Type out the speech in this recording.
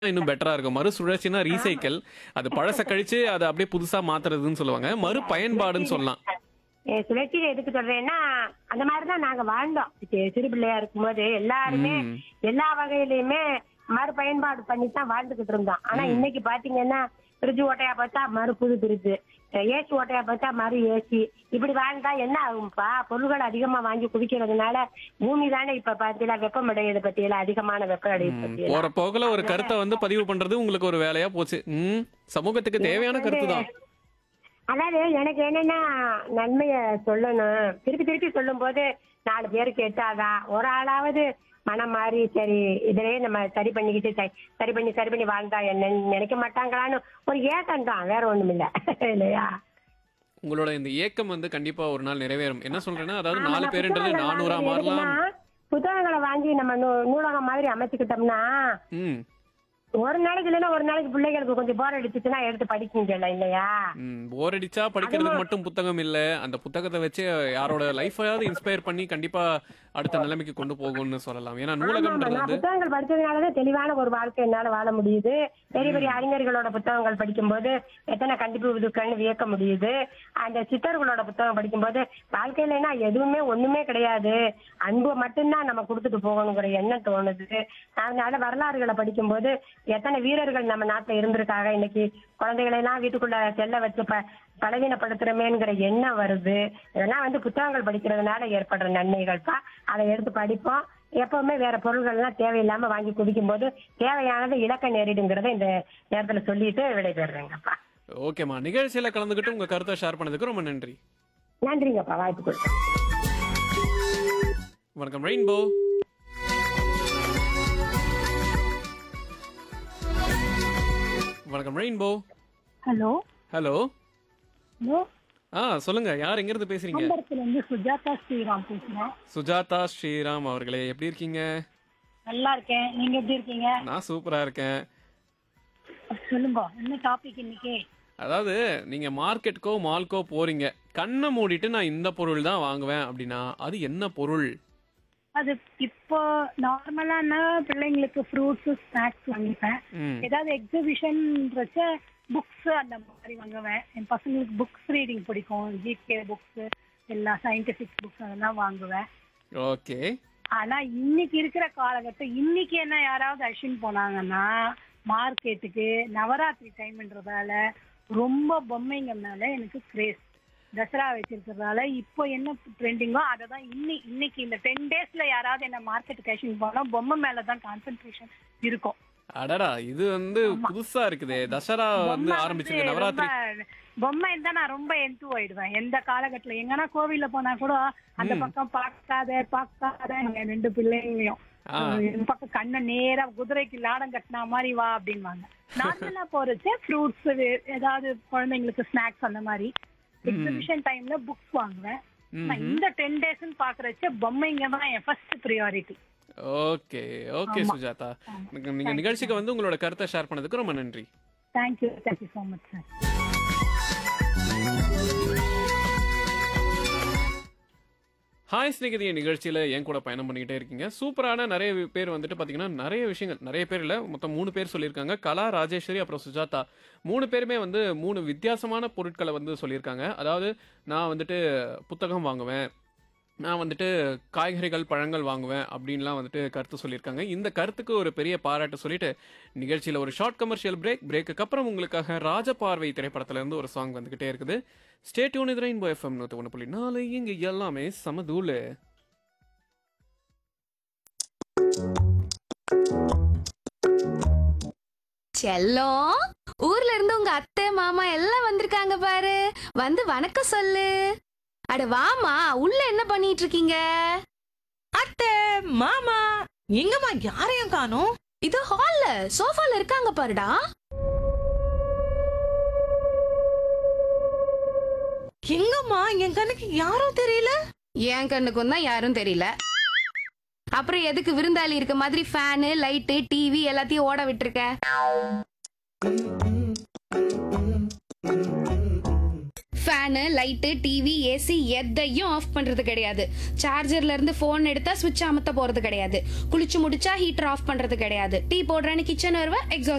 இன்னும் பெட்டரா இருக்கும் மறுசுழற்சினா ரீசைக்கிள் அது பழச கழிச்சு அதை அப்படியே புதுசா மாத்துறதுன்னு சொல்லுவாங்க மறு பயன்பாடுன்னு சொல்லலாம் ஏ, சுழற்சியில எதுக்கு சொல்றேன்னா அந்த மாதிரிதான் நாங்க வாழ்ந்தோம் சி- சிறு பிள்ளையா இருக்கும்போது எல்லாருமே ம். எல்லா வகையிலயுமே மறு பயன்பாடு பண்ணி தான் வாழ்ந்துகிட்டு இருந்தோம் ஆனா இன்னைக்கு பாத்தீங்கன்னா ஃப்ரிட்ஜ் ஓட்டையா பார்த்தா மறு புது ஃப்ரிட்ஜ் ஏசி ஓட்டையா பார்த்தா மறு ஏசி இப்படி வாழ்ந்தா என்ன ஆகும்பா பொருள்கள் அதிகமா வாங்கி குவிக்கிறதுனால பூமி தானே இப்ப பாத்தீங்களா வெப்பமடையது பத்தியில அதிகமான வெப்ப அடையது பத்தியில போற போகல ஒரு கருத்தை வந்து பதிவு பண்றது உங்களுக்கு ஒரு வேலையா போச்சு ம் சமூகத்துக்கு தேவையான கருத்து தான் அதாவது எனக்கு என்னன்னா நன்மைய சொல்லணும் திருப்பி திருப்பி சொல்லும் போது நாலு பேர் கேட்டாதான் ஒரு ஆளாவது மனம் மாறி சரி இதிலே நம்ம சரி பண்ணிக்கிட்டு சரி- சரி பண்ணி சரி பண்ணி வாழ்ந்தா என்னன்னு நினைக்க மாட்டாங்களான்னு ஒரு ஏக்கம் தான் வேற ஒண்ணும் இல்ல இல்லையா உங்களோட இந்த ஏக்கம் வந்து கண்டிப்பா ஒரு நாள் நிறைவேறும் என்ன சொல்றேன்னா அதாவது ஆமா, நாலு நான் பேருன்றது புத்தகங்கள் நானூறா வாங்குறது மாறலாம் எதுக்குன்னா, புத்தகங்களை வாங்கி நம்ம நூ- நூலகம் மாதிரி அமைச்சுக்கிட்டோம்னா ம் ஒரு நாளைக்கு இல்லைன்னா ஒரு நாளைக்கு பிள்ளைகளுக்கு கொஞ்சம் போர் அடிச்சுச்சுன்னா எடுத்து படிக்குங்கல்ல இல்லையா ம் போர் அடிச்சா படிக்கிறதுக்கு மட்டும் புத்தகம் இல்ல அந்த புத்தகத்தை வச்சு யாரோட லைஃபையாவது இன்ஸ்பயர் பண்ணி கண்டிப்பா அடுத்த நிலைமைக்கு கொண்டு போகும்னு சொல்லலாம் ஏன்னா ஆமா, ஆமா. நூலகம்ன்றது நான் வந்து புத்தகங்கள் படிச்சதுனாலதான் தெளிவான ஒரு வாழ்க்கை என்னால வாழ முடியுது பெரிய பெரிய அறிஞர்களோட புத்தகங்கள் படிக்கும்போது எத்தனை கண்டிப்பு இதுக்குன்னு வியக்க முடியுது அந்த சித்தர்களோட புத்தகம் படிக்கும்போது வாழ்க்கையிலனா எதுவுமே ஒண்ணுமே கிடையாது அன்பு மட்டும்தான் நம்ம கொடுத்துட்டு போகணுங்கிற எண்ணம் தோணுது அதனால வரலாறுகளை படிக்கும்போது எத்தனை வீரர்கள் நம்ம நாட்டுல இருந்திருக்காங்க இன்னைக்கு குழந்தைகளை எல்லாம் வீட்டுக்குள்ள செல்ல வச்சு ப பலவீனப்படுத்துறமேங்கிற எண்ணம் வருது இதெல்லாம் வந்து புத்தகங்கள் படிக்கிறதுனால ஏற்படுற நன்மைகள்ப்பா அதை எடுத்து படிப்போம் எப்பவுமே வேற பொருள்கள் எல்லாம் தேவையில்லாம வாங்கி குடிக்கும் போது தேவையானது இலக்க நேரிடுங்கிறத இந்த நேரத்துல சொல்லிட்டு விடைபெறுறேங்கப்பா ஓகேம்மா நிகழ்ச்சியில கலந்துக்கிட்டு உங்க கருத்தை ஷேர் பண்ணதுக்கு ரொம்ப நன்றி நன்றிங்கப்பா வாய்ப்பு கொடுத்து வணக்கம் ரெயின்போ வணக்கம் ரெயின்போ ஹலோ ஹலோ ஹலோ ஆ சொல்லுங்க யார் எங்க இருந்து பேசுறீங்க நம்பரத்துல இருந்து சுஜாதா ஸ்ரீராம் பேசுறேன் சுஜாதா ஸ்ரீராம் அவர்களே எப்படி இருக்கீங்க நல்லா இருக்கேன் நீங்க எப்படி இருக்கீங்க நான் சூப்பரா இருக்கேன் சொல்லுங்க என்ன டாபிக் இன்னைக்கு அதாவது நீங்க மார்க்கெட்டுக்கோ மால்க்கோ போறீங்க கண்ணை மூடிட்டு நான் இந்த பொருள் தான் வாங்குவேன் அப்படின்னா அது என்ன பொருள் அது இப்போ நார்மலான பிள்ளைங்களுக்கு ஃப்ரூட்ஸ் ஸ்நாக்ஸ் வாங்கிப்பேன் ம் ஏதாவது எக்ஸிபிஷன்றச்ச புக்ஸ் அந்த மாதிரி வாங்குவேன் என் பசங்களுக்கு புக்ஸ் ரீடிங் பிடிக்கும் ஜிகே புக்ஸ் எல்லா சயின்டிபிக் புக்ஸ் அதெல்லாம் வாங்குவேன் ஓகே ஆனா இன்னைக்கு இருக்கிற காலகட்டம் இன்னைக்கு என்ன யாராவது அழிச்சுன்னு போனாங்கன்னா மார்க்கெட்டுக்கு நவராத்திரி டைம்ன்றதால ரொம்ப பொம்மைங்க மேல எனக்கு கிரேஸ் தசரா வச்சிருக்கிறதால இப்போ என்ன ட்ரெண்டிங்கோ அதை தான் இன்னி இன்னைக்கு இந்த டென் டேஸ்ல யாராவது என்ன மார்க்கெட்டுக்கு அழிச்சுன்னு போனா பொம்மை மேல தான் கான்சென்ட்ரேஷன் இருக்கும் அடடா இது வந்து புதுசா இருக்குதே தசரா வந்து பொம்மை ஆரம்பிச்சிருக்கு வந்து நவராத்திரி ரொம்ப- பொம்மை இருந்தா நான் ரொம்ப என்து ஆயிடுவேன் எந்த காலகட்டத்துல எங்கன்னா கோவில்ல போனா கூட அந்த ம். பக்கம் பார்க்காத பார்க்காத என் ரெண்டு பிள்ளைங்களையும் ஆ. இந்த பக்கம் கண்ணை நேரா குதிரைக்கு லாடம் கட்டின மாதிரி வா அப்படின்வாங்க நார்மலா போறச்சு ஃப்ரூட்ஸ் ஏதாவது குழந்தைங்களுக்கு ஸ்நாக்ஸ் அந்த மாதிரி எக்ஸிபிஷன் டைம்ல புக்ஸ் வாங்குவேன் நான் ம்ஹும். இந்த டென் டேஸ்ன்னு பாக்குறச்ச பொம்மைங்க தான் என் ஃபர்ஸ்ட் ப்ரியாரிட்டி ஓகே ஓகே ஆமா. சுஜாதா நீங்க- நீங்க நிகழ்ச்சிக்கு வந்து உங்களோட கருத்தை ஷேர் பண்ணதுக்கு ரொம்ப நன்றி thank you thank you so much sir hi ஸ்நேகிதிய நிகழ்ச்சியில என் கூட பயணம் பண்ணிக்கிட்டே இருக்கீங்க சூப்பரான நிறைய பேர் வந்துட்டு பாத்தீங்கன்னா நிறைய விஷயங்கள் நிறைய பேர் இல்ல மொத்தம் மூணு பேர் சொல்லியிருக்காங்க கலா ராஜேஸ்வரி அப்புறம் சுஜாதா மூணு பேருமே வந்து மூணு வித்தியாசமான பொருட்களை வந்து சொல்லியிருக்காங்க அதாவது நான் வந்துட்டு புத்தகம் வாங்குவேன் நான் வந்துட்டு காய்கறிகள் பழங்கள் வாங்குவேன் அப்படின்லாம் வந்துட்டு கருத்து சொல்லியிருக்காங்க இந்த கருத்துக்கு ஒரு பெரிய பாராட்டு சொல்லிட்டு நிகழ்ச்சியில் ஒரு ஷார்ட் கமர்ஷியல் பிரேக் பிரேக்குக்கு அப்புறம் உங்களுக்காக ராஜபார்வை திரைப்படத்துல இருந்து ஒரு சாங் வந்துகிட்டே இருக்குது ஸ்டே டியூன் இது ரெயின்போ எஃப்எம் நூற்றி ஒன்று புள்ளி நாலு இங்கே எல்லாமே சமதூளு செல்லம் ஊர்ல இருந்து உங்க அத்தை மாமா எல்லாம் வந்திருக்காங்க பாரு வந்து வணக்கம் சொல்லு அட வாமா உள்ள என்ன பண்ணிட்டு இருக்கீங்க அத்தை மாமா எங்கம்மா யாரையும் காணோம் இது ஹால்ல சோஃபால இருக்காங்க பாருடா எங்கம்மா என் கண்ணுக்கு யாரும் தெரியல என் கண்ணுக்கும் தான் யாரும் தெரியல அப்புறம் எதுக்கு விருந்தாளி இருக்க மாதிரி ஃபேனு லைட்டு டிவி எல்லாத்தையும் ஓட விட்டுருக்க ஃபேனு லைட்டு டிவி ஏசி எதையும் ஆஃப் பண்றது கிடையாது சார்ஜர்ல இருந்து ஃபோன் எடுத்தா சுவிட்ச் அமுத்த போறது கிடையாது குளிச்சு முடிச்சா ஹீட்டர் ஆஃப் பண்றது கிடையாது டீ போடுறேன்னு கிச்சன் வருவேன் எக்ஸாஸ்ட்